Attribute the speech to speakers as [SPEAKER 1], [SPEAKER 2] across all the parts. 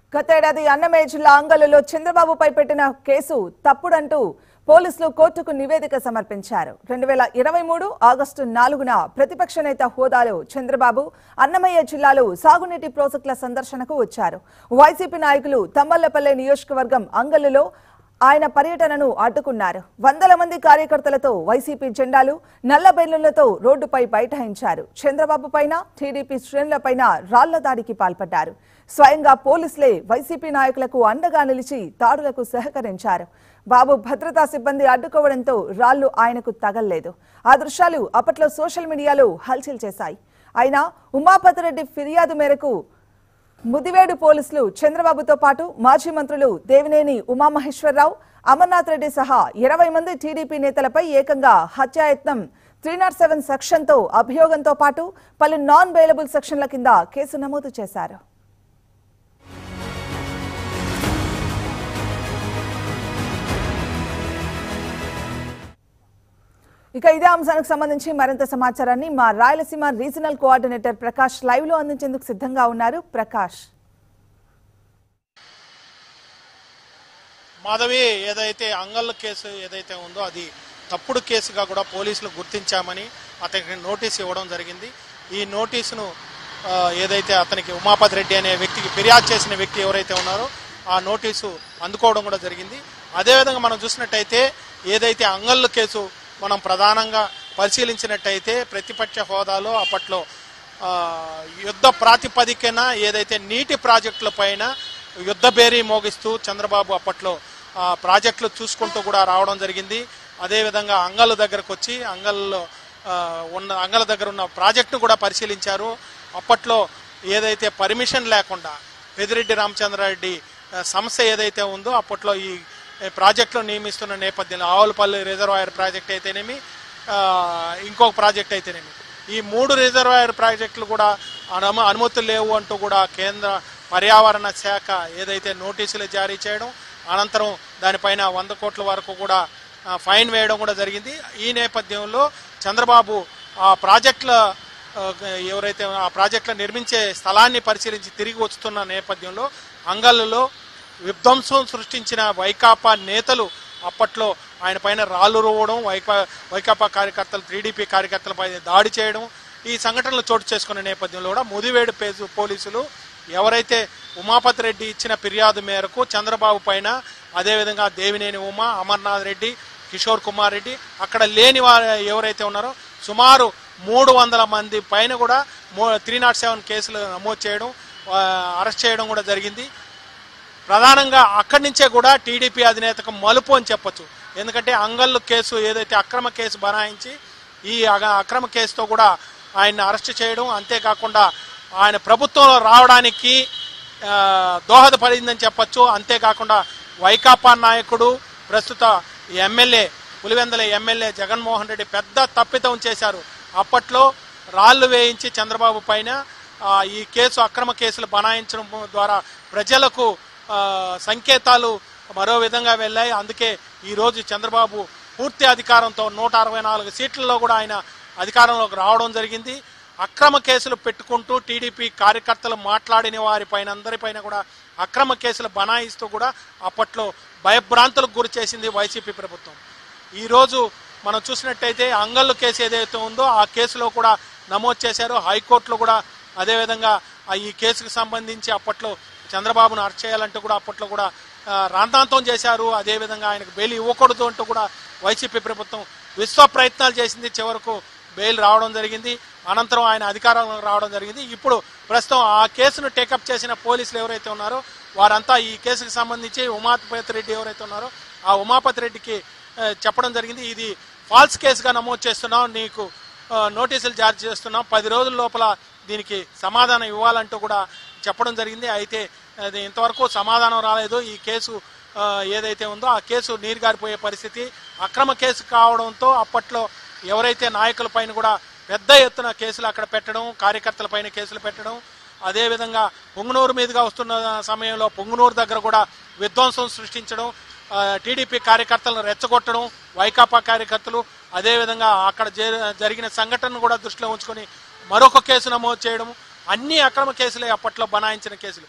[SPEAKER 1] గతేడాది అన్నమయ్య జిల్లా అంగళ్ళలో చంద్రబాబుపై పెట్టిన కేసు తప్పుడంటూ పోలీసులు కోర్టుకు నివేదిక సమర్పించారు రెండు వేల ఇరవై మూడు ఆగస్టు నాలుగున ప్రతిపక్ష నేత హోదాలో చంద్రబాబు అన్నమయ్య జిల్లాలో సాగునీటి ప్రాజెక్టుల సందర్శనకు వచ్చారు వైసీపీ నాయకులు తమ్మల్లపల్లె నియోజకవర్గం అంగళ్ళలో ఆయన పర్యటనను అడ్డుకున్నారు వందల మంది కార్యకర్తలతో వైసీపీ జెండాలు నల్ల బెల్లులతో రోడ్డుపై బైఠాయించారు చంద్రబాబు పైన టీడీపీ శ్రేణులపైన రాళ్ల దాడికి పాల్పడ్డారు స్వయంగా పోలీసులే వైసీపీ నాయకులకు అండగా నిలిచి దాడులకు సహకరించారు బాబు భద్రతా సిబ్బంది అడ్డుకోవడంతో రాళ్లు ఆయనకు తగల్లేదు ఆ దృశ్యాలు అప్పట్లో సోషల్ మీడియాలో హల్చల్ చేశాయి అయినా ఉమాపతిరెడ్డి ఫిర్యాదు మేరకు ముదివేడు పోలీసులు చంద్రబాబుతో పాటు మాజీ మంత్రులు దేవినేని ఉమామహేశ్వరరావు అమర్నాథ్ రెడ్డి సహా ఇరవై మంది టీడీపీ నేతలపై ఏకంగా హత్యాయత్నం త్రీ నాట్ సెవెన్ సెక్షన్తో అభియోగంతో పాటు పలు నాన్ బెయిలబుల్ సెక్షన్ల కింద కేసు నమోదు చేశారు ఇక ఇదే అంశానికి సంబంధించి మరింత సమాచారాన్ని మా Rayalaseema regional coordinator Prakash live లో అందించేందుకు సిద్ధంగా ఉన్నారు ప్రకాష్
[SPEAKER 2] మాధవి ఏదైతే అంగళ్ళ కేసు ఏదైతే ఉందో అది తప్పుడు కేసుగా కూడా పోలీసులు గుర్తించామని అతనికి నోటీస్ ఇవ్వడం జరిగింది ఈ నోటీసును ఆ, ఏదైతే అతనికి ఉమాపతి రెడ్డి అనే వ్యక్తికి ఫిర్యాదు చేసిన వ్యక్తి ఎవరైతే ఉన్నారో ఆ నోటీసు అందుకోవడం కూడా జరిగింది అదేవిధంగా మనం చూసినట్టయితే ఏదైతే అంగళ్ళ కేసు మనం ప్రధానంగా పరిశీలించినట్టయితే ప్రతిపక్ష హోదాలో అప్పట్లో ఆ, యుద్ధ ప్రాతిపదికన ఏదైతే నీటి ప్రాజెక్టుల పైన యుద్ధ బేరీ మోగిస్తూ చంద్రబాబు అప్పట్లో ఆ ప్రాజెక్టులు చూసుకుంటూ కూడా రావడం జరిగింది అదేవిధంగా అంగళ్ళ దగ్గరకు వచ్చి అంగల్లో ఆ, ఉన్న అంగళ్ళ దగ్గర ఉన్న ప్రాజెక్టును కూడా పరిశీలించారు అప్పట్లో ఏదైతే పర్మిషన్ లేకుండా పెదిరెడ్డి రామచంద్రారెడ్డి ఆ, సంస్థ ఏదైతే ఉందో అప్పట్లో ఈ ఈ ప్రాజెక్టులు నియమిస్తున్న నేపథ్యంలో ఆవులపల్లి రిజర్వాయర్ ప్రాజెక్ట్ అయితేనేమి ఆ, ఇంకొక ప్రాజెక్ట్ అయితేనేమి ఈ మూడు రిజర్వాయర్ ప్రాజెక్టులు కూడా అనుమ అనుమతులు లేవు అంటూ కూడా కేంద్ర పర్యావరణ శాఖ ఏదైతే నోటీసులు జారీ చేయడం అనంతరం దానిపైన వంద కోట్ల వరకు కూడా ఆ, ఫైన్ వేయడం కూడా జరిగింది ఈ నేపథ్యంలో చంద్రబాబు ఆ ప్రాజెక్టుల ఆ, ఎవరైతే ఆ ప్రాజెక్టులు నిర్మించే స్థలాన్ని పరిశీలించి తిరిగి వస్తున్న నేపథ్యంలో అంగళ్ళలో విధ్వంసం సృష్టించిన వైకాపా నేతలు అప్పట్లో ఆయన పైన రాళ్ళు రువ్వడం వైకా వైకాపా కార్యకర్తలు టీడీపీ కార్యకర్తలపై దాడి చేయడం ఈ సంఘటనలు చోటు చేసుకున్న నేపథ్యంలో కూడా ముదివేడు పేజు పోలీసులు ఎవరైతే ఉమాపతి రెడ్డి ఇచ్చిన ఫిర్యాదు మేరకు చంద్రబాబు పైన అదేవిధంగా దేవినేని ఉమా అమర్నాథ్ రెడ్డి కిషోర్ కుమార్ రెడ్డి అక్కడ లేని వారు ఎవరైతే ఉన్నారో సుమారు మూడు వందల మంది పైన కూడా త్రీ నాట్ సెవెన్ కేసులు నమోదు చేయడం ఆ, అరెస్ట్ చేయడం కూడా జరిగింది ప్రధానంగా అక్కడి నుంచే కూడా టీడీపీ అధినేతకు మలుపు అని చెప్పొచ్చు ఎందుకంటే అంగళ్ళు కేసు ఏదైతే అక్రమ కేసు బనాయించి ఈ అగ- అక్రమ కేసుతో కూడా ఆయన్ని అరెస్ట్ చేయడం అంతేకాకుండా ఆయన ప్రభుత్వంలో రావడానికి ఆ, దోహదపడిందని చెప్పొచ్చు అంతేకాకుండా వైకాపా నాయకుడు ప్రస్తుత ఎమ్మెల్యే పులివెందల ఎమ్మెల్యే జగన్మోహన్ రెడ్డి పెద్ద తప్పిదం చేశారు అప్పట్లో రాళ్లు వేయించి చంద్రబాబు పైన ఆ, ఈ కేసు అక్రమ కేసులు బనాయించడం ద్వారా ప్రజలకు ఆ, సంకేతాలు మరో విధంగా వెళ్ళాయి అందుకే ఈరోజు చంద్రబాబు పూర్తి అధికారంతో నూట అరవై నాలుగు సీట్లలో కూడా ఆయన అధికారంలోకి రావడం జరిగింది అక్రమ కేసులు పెట్టుకుంటూ టీడీపీ కార్యకర్తలు మాట్లాడిన వారిపైన అందరిపైన కూడా అక్రమ కేసులు బనాయిస్తూ కూడా అప్పట్లో భయభ్రాంతులకు గురి చేసింది వైసీపీ ప్రభుత్వం ఈరోజు మనం చూసినట్టయితే అంగళ్ళు కేసు ఏదైతే ఉందో ఆ కేసులో కూడా నమోదు చేశారు హైకోర్టులో కూడా అదేవిధంగా ఆ ఈ కేసుకు సంబంధించి అప్పట్లో చంద్రబాబును అరెస్ట్ చేయాలంటూ కూడా అప్పట్లో కూడా ఆ, రాంతాంతం చేశారు అదేవిధంగా ఆయనకు బెయిల్ ఇవ్వకూడదు అంటూ కూడా వైసీపీ ప్రభుత్వం విశ్వ ప్రయత్నాలు చేసింది చివరకు బెయిల్ రావడం జరిగింది అనంతరం ఆయన అధికారంలోకి రావడం జరిగింది ఇప్పుడు ప్రస్తుతం ఆ కేసును టేకప్ చేసిన పోలీసులు ఎవరైతే ఉన్నారో వారంతా ఈ కేసుకు సంబంధించి ఉమాపతి రెడ్డి ఎవరైతే ఉన్నారో ఆ ఉమాపతి రెడ్డికి ఆ, చెప్పడం జరిగింది ఇది ఫాల్స్ కేసుగా నమోదు చేస్తున్నాం నీకు ఆ, నోటీసులు జారీ చేస్తున్నాం పది రోజుల లోపల దీనికి సమాధానం ఇవ్వాలంటూ కూడా చెప్పడం జరిగింది అయితే అది ఇంతవరకు సమాధానం రాలేదు ఈ కేసు ఆ, ఏదైతే ఉందో ఆ కేసు నీరు గారిపోయే పరిస్థితి అక్రమ కేసు కావడంతో అప్పట్లో ఎవరైతే నాయకులపైన కూడా పెద్ద ఎత్తున కేసులు అక్కడ పెట్టడం కార్యకర్తలపైన కేసులు పెట్టడం అదేవిధంగా పొంగునూరు మీదుగా వస్తున్న సమయంలో పొంగునూరు దగ్గర కూడా విధ్వంసం సృష్టించడం ఆ, టీడీపీ కార్యకర్తలను రెచ్చగొట్టడం వైకాపా కార్యకర్తలు అదేవిధంగా అక్కడ జే- జరిగిన సంఘటనను కూడా దృష్టిలో ఉంచుకొని మరొక కేసు నమోదు చేయడం అన్ని అక్రమ కేసులే అప్పట్లో బనాయించిన కేసులు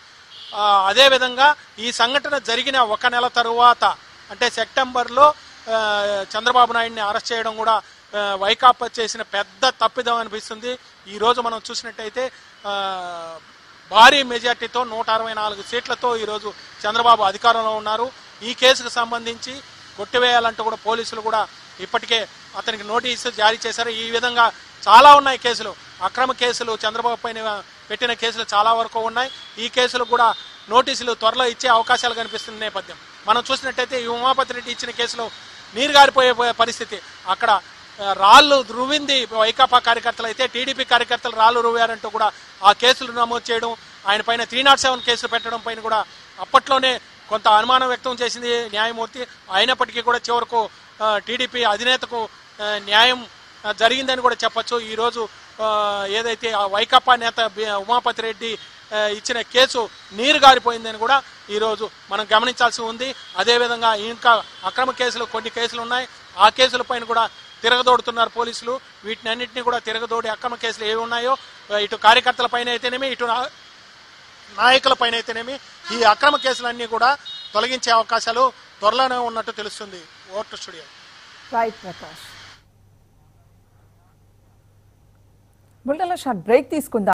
[SPEAKER 2] ఆ, అదేవిధంగా ఈ సంఘటన జరిగిన ఒక నెల తరువాత అంటే సెప్టెంబర్లో ఆ, చంద్రబాబు నాయుడిని అరెస్ట్ చేయడం కూడా ఆ, వైకాపా చేసిన పెద్ద తప్పిదం అనిపిస్తుంది ఈ రోజు మనం చూసినట్టయితే ఆ, భారీ మెజార్టీతో నూట అరవై నాలుగు సీట్లతో ఈరోజు చంద్రబాబు అధికారంలో ఉన్నారు ఈ కేసుకు సంబంధించి కొట్టివేయాలంటూ కూడా పోలీసులు కూడా ఇప్పటికే అతనికి నోటీసు జారీ చేశారు ఈ విధంగా చాలా ఉన్నాయి కేసులు అక్రమ కేసులు చంద్రబాబు పైన పెట్టిన కేసులు చాలా వరకు ఉన్నాయి ఈ కేసులు కూడా నోటీసులు త్వరలో ఇచ్చే అవకాశాలు కనిపిస్తున్న నేపథ్యం మనం చూసినట్టయితే ఈ ఉమాపతి రెడ్డి ఇచ్చిన కేసులో నీరు గారిపోయే పరిస్థితి అక్కడ ఆ, రాళ్ళు రువింది వైకాపా కార్యకర్తలు అయితే టీడీపీ కార్యకర్తలు రాళ్ళు రువ్వారంటూ కూడా ఆ కేసులు నమోదు చేయడం ఆయన పైన త్రీ నాట్ సెవెన్ కేసులు పెట్టడం పైన కూడా అప్పట్లోనే కొంత అనుమానం వ్యక్తం చేసింది న్యాయమూర్తి అయినప్పటికీ కూడా చివరకు ఆ, టీడీపీ అధినేతకు ఆ, న్యాయం ఆ, జరిగిందని కూడా చెప్పొచ్చు ఈరోజు ఆ, ఏదైతే ఆ వైకాపా నేత బి- ఉమాపతి రెడ్డి ఆ, ఇచ్చిన కేసు నీరు గారిపోయిందని కూడా ఈరోజు మనం గమనించాల్సి ఉంది అదేవిధంగా ఇంకా అక్రమ కేసులు కొన్ని కేసులు ఉన్నాయి ఆ కేసుల పైన కూడా తిరగదోడుతున్నారు పోలీసులు వీటిని అన్నింటినీ కూడా తిరగదోడి అక్రమ కేసులు ఏవి ఉన్నాయో ఆ, ఇటు కార్యకర్తల పైన అయితేనేమి ఇటు నా- నాయకుల పైన అయితేనేమి ఈ అక్రమ కేసులన్నీ కూడా తొలగించే అవకాశాలు త్వరలోనే ఉన్నట్టు తెలుస్తుంది ఓటు స్టూడియో
[SPEAKER 1] రైట్ ప్రకాష్ బుల్టన్లో షార్ట్ బ్రేక్ తీసుకుందాం